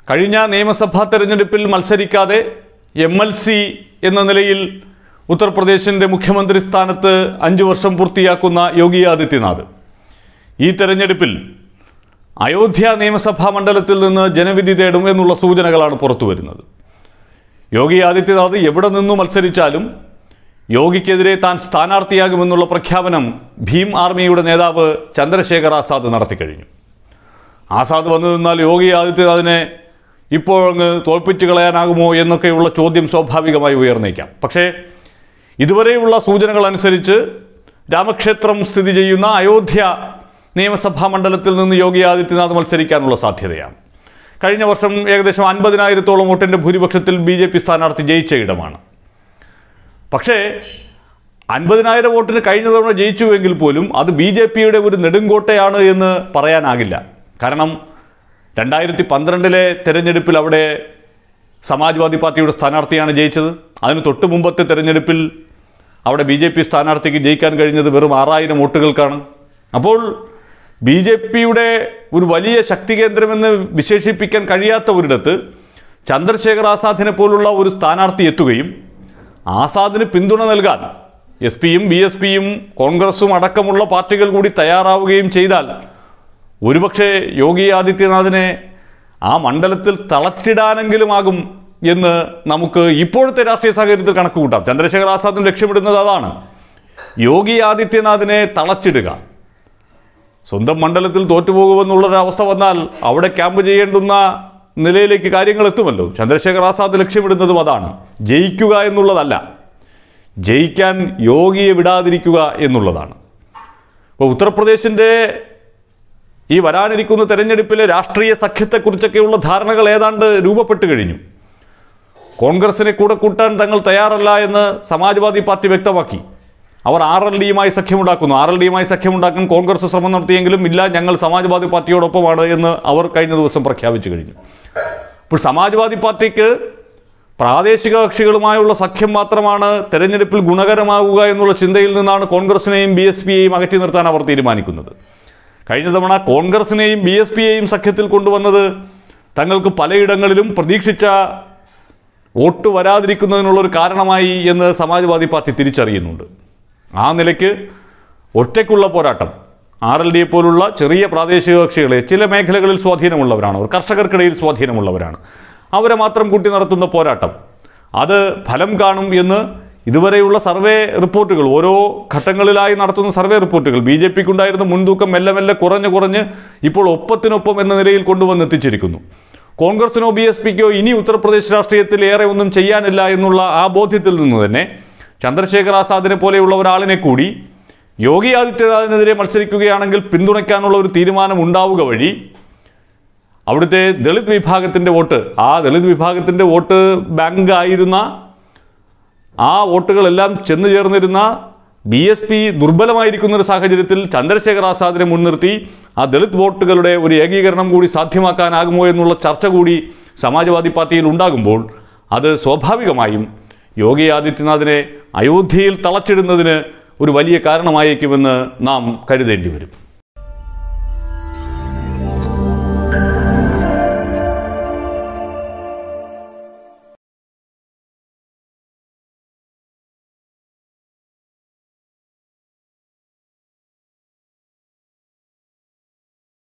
കഴിഞ്ഞ നിയമസഭാ തെരഞ്ഞെടുപ്പിൽ മത്സരിക്കാതെ എം എൽ സി എന്ന നിലയിൽ ഉത്തർപ്രദേശിൻ്റെ മുഖ്യമന്ത്രി സ്ഥാനത്ത് അഞ്ചു വർഷം പൂർത്തിയാക്കുന്ന യോഗി ആദിത്യനാഥ് ഈ തെരഞ്ഞെടുപ്പിൽ അയോധ്യ നിയമസഭാ മണ്ഡലത്തിൽ നിന്ന് ജനവിധി തേടും എന്നുള്ള സൂചനകളാണ് പുറത്തു വരുന്നത് യോഗി ആദിത്യനാഥ് എവിടെ നിന്നു മത്സരിച്ചാലും യോഗിക്കെതിരെ താൻ സ്ഥാനാർത്ഥിയാകുമെന്നുള്ള പ്രഖ്യാപനം ഭീം ആർമിയുടെ നേതാവ് ചന്ദ്രശേഖർ ആസാദ് നടത്തിക്കഴിഞ്ഞു ആസാദ് വന്നു നിന്നാൽ യോഗി ആദിത്യനാഥിനെ ഇപ്പോൾ അങ്ങ് തോൽപ്പിച്ചു കളയാനാകുമോ എന്നൊക്കെയുള്ള ചോദ്യം സ്വാഭാവികമായി ഉയർന്നേക്കാം പക്ഷേ ഇതുവരെയുള്ള സൂചനകൾ അനുസരിച്ച് രാമക്ഷേത്രം സ്ഥിതി ചെയ്യുന്ന അയോധ്യ നിയമസഭാ മണ്ഡലത്തിൽ നിന്ന് യോഗി ആദിത്യനാഥ് മത്സരിക്കാനുള്ള സാധ്യതയാണ് കഴിഞ്ഞ വർഷം ഏകദേശം അൻപതിനായിരത്തോളം വോട്ടിൻ്റെ ഭൂരിപക്ഷത്തിൽ ബി ജെ പി സ്ഥാനാർത്ഥി ജയിച്ച ഇടമാണ് പക്ഷേ അൻപതിനായിരം വോട്ടിന് കഴിഞ്ഞ തവണ ജയിച്ചുവെങ്കിൽ പോലും അത് ബി ജെ പിയുടെ ഒരു നെടുങ്കോട്ടയാണ് എന്ന് പറയാനാകില്ല കാരണം രണ്ടായിരത്തി പന്ത്രണ്ടിലെ തെരഞ്ഞെടുപ്പിൽ അവിടെ സമാജ്വാദി പാർട്ടിയുടെ സ്ഥാനാർത്ഥിയാണ് ജയിച്ചത് അതിന് തൊട്ട് മുമ്പത്തെ തെരഞ്ഞെടുപ്പിൽ അവിടെ ബി ജെ പി സ്ഥാനാർത്ഥിക്ക് ജയിക്കാൻ കഴിഞ്ഞത് വെറും ആറായിരം വോട്ടുകൾക്കാണ് അപ്പോൾ ബി ജെ പിയുടെ ഒരു വലിയ ശക്തി കേന്ദ്രമെന്ന് വിശേഷിപ്പിക്കാൻ കഴിയാത്ത ഒരിടത്ത് ചന്ദ്രശേഖർ ആസാദിനെ പോലുള്ള ഒരു സ്ഥാനാർത്ഥി എത്തുകയും ആസാദിന് പിന്തുണ നൽകാൻ എസ് പിയും ബി എസ് പിയും കോൺഗ്രസും അടക്കമുള്ള പാർട്ടികൾ കൂടി തയ്യാറാവുകയും ചെയ്താൽ ഒരുപക്ഷെ യോഗി ആദിത്യനാഥിനെ ആ മണ്ഡലത്തിൽ തളച്ചിടാനെങ്കിലുമാകും എന്ന് നമുക്ക് ഇപ്പോഴത്തെ രാഷ്ട്രീയ സാഹചര്യത്തിൽ കണക്ക് കൂട്ടാം ചന്ദ്രശേഖർ ആസാദും ലക്ഷ്യമിടുന്നത് അതാണ് യോഗി ആദിത്യനാഥിനെ തളച്ചിടുക സ്വന്തം മണ്ഡലത്തിൽ തോറ്റുപോകുമെന്നുള്ളൊരവസ്ഥ വന്നാൽ അവിടെ ക്യാമ്പ് ചെയ്യേണ്ടുന്ന നിലയിലേക്ക് കാര്യങ്ങൾ എത്തുമല്ലോ ചന്ദ്രശേഖർ ആസാദ് ലക്ഷ്യമിടുന്നതും അതാണ് ജയിക്കുക എന്നുള്ളതല്ല ജയിക്കാൻ യോഗിയെ വിടാതിരിക്കുക എന്നുള്ളതാണ് ഇപ്പോൾ ഉത്തർപ്രദേശിൻ്റെ ഈ വരാനിരിക്കുന്ന തെരഞ്ഞെടുപ്പിലെ രാഷ്ട്രീയ സഖ്യത്തെക്കുറിച്ചൊക്കെയുള്ള ധാരണകൾ ഏതാണ്ട് രൂപപ്പെട്ട് കഴിഞ്ഞു കോൺഗ്രസിനെ കൂടെ കൂട്ടാൻ തങ്ങൾ തയ്യാറല്ല എന്ന് സമാജ്വാദി പാർട്ടി വ്യക്തമാക്കി അവർ ആർ എൽ ഡിയുമായി സഖ്യമുണ്ടാക്കുന്നു ആർ എൽ ഡിയുമായി സഖ്യമുണ്ടാക്കാൻ കോൺഗ്രസ് ശ്രമം നടത്തിയെങ്കിലും ഇല്ല ഞങ്ങൾ സമാജ്വാദി പാർട്ടിയോടൊപ്പമാണ് എന്ന് അവർ കഴിഞ്ഞ ദിവസം പ്രഖ്യാപിച്ചു കഴിഞ്ഞു അപ്പോൾ സമാജ്വാദി പാർട്ടിക്ക് പ്രാദേശിക കക്ഷികളുമായുള്ള സഖ്യം മാത്രമാണ് തെരഞ്ഞെടുപ്പിൽ ഗുണകരമാകുക എന്നുള്ള ചിന്തയിൽ നിന്നാണ് കോൺഗ്രസിനെയും ബി എസ് പിയെയും അകറ്റി നിർത്താൻ അവർ തീരുമാനിക്കുന്നത് കഴിഞ്ഞ തവണ കോൺഗ്രസിനെയും ബി എസ് പിയെയും സഖ്യത്തിൽ കൊണ്ടുവന്നത് തങ്ങൾക്ക് പലയിടങ്ങളിലും പ്രതീക്ഷിച്ച വോട്ട് വരാതിരിക്കുന്നതിനുള്ള ഒരു കാരണമായി എന്ന് സമാജ്വാദി പാർട്ടി തിരിച്ചറിയുന്നുണ്ട് ആ നിലയ്ക്ക് ഒറ്റയ്ക്കുള്ള പോരാട്ടം ആർ എൽ ഡിയെ പോലുള്ള ചെറിയ പ്രാദേശിക കക്ഷികളെ ചില മേഖലകളിൽ സ്വാധീനമുള്ളവരാണ് അവർ കർഷകർക്കിടയിൽ സ്വാധീനമുള്ളവരാണ് അവരെ മാത്രം കൂട്ടി നടത്തുന്ന പോരാട്ടം അത് ഫലം കാണും എന്ന് ഇതുവരെയുള്ള സർവേ റിപ്പോർട്ടുകൾ ഓരോ ഘട്ടങ്ങളിലായി നടത്തുന്ന സർവേ റിപ്പോർട്ടുകൾ ബി ജെ പിക്കുണ്ടായിരുന്ന മുൻതൂക്കം മെല്ലെ മെല്ലെ കുറഞ്ഞ് കുറഞ്ഞ് ഇപ്പോൾ ഒപ്പത്തിനൊപ്പം എന്ന നിലയിൽ കൊണ്ടുവന്നെത്തിച്ചിരിക്കുന്നു കോൺഗ്രസിനോ ബി എസ് പിക്കോ ഇനി ഉത്തർപ്രദേശ് രാഷ്ട്രീയത്തിൽ ഏറെ ഒന്നും ചെയ്യാനില്ല എന്നുള്ള ആ ബോധ്യത്തിൽ നിന്ന് തന്നെ ചന്ദ്രശേഖർ ആസാദിനെ പോലെയുള്ള ഒരാളിനെ കൂടി യോഗി ആദിത്യനാഥിനെതിരെ മത്സരിക്കുകയാണെങ്കിൽ പിന്തുണയ്ക്കാനുള്ള ഒരു തീരുമാനം ഉണ്ടാവുക വഴി അവിടുത്തെ ദളിത് വിഭാഗത്തിൻ്റെ വോട്ട് ആ ദളിത് വിഭാഗത്തിൻ്റെ വോട്ട് ബാങ്ക് ആയിരുന്ന ആ വോട്ടുകളെല്ലാം ചെന്നു ചേർന്നിരുന്ന ബി എസ് പി ദുർബലമായിരിക്കുന്ന ഒരു സാഹചര്യത്തിൽ ചന്ദ്രശേഖർ ആസാദിനെ മുൻനിർത്തി ആ ദളിത് വോട്ടുകളുടെ ഒരു ഏകീകരണം കൂടി സാധ്യമാക്കാനാകുമോ എന്നുള്ള ചർച്ച കൂടി സമാജ്വാദി പാർട്ടിയിൽ ഉണ്ടാകുമ്പോൾ അത് സ്വാഭാവികമായും യോഗി ആദിത്യനാഥിനെ അയോധ്യയിൽ തളച്ചിടുന്നതിന് ഒരു വലിയ കാരണമായേക്കുമെന്ന് നാം കരുതേണ്ടി വരും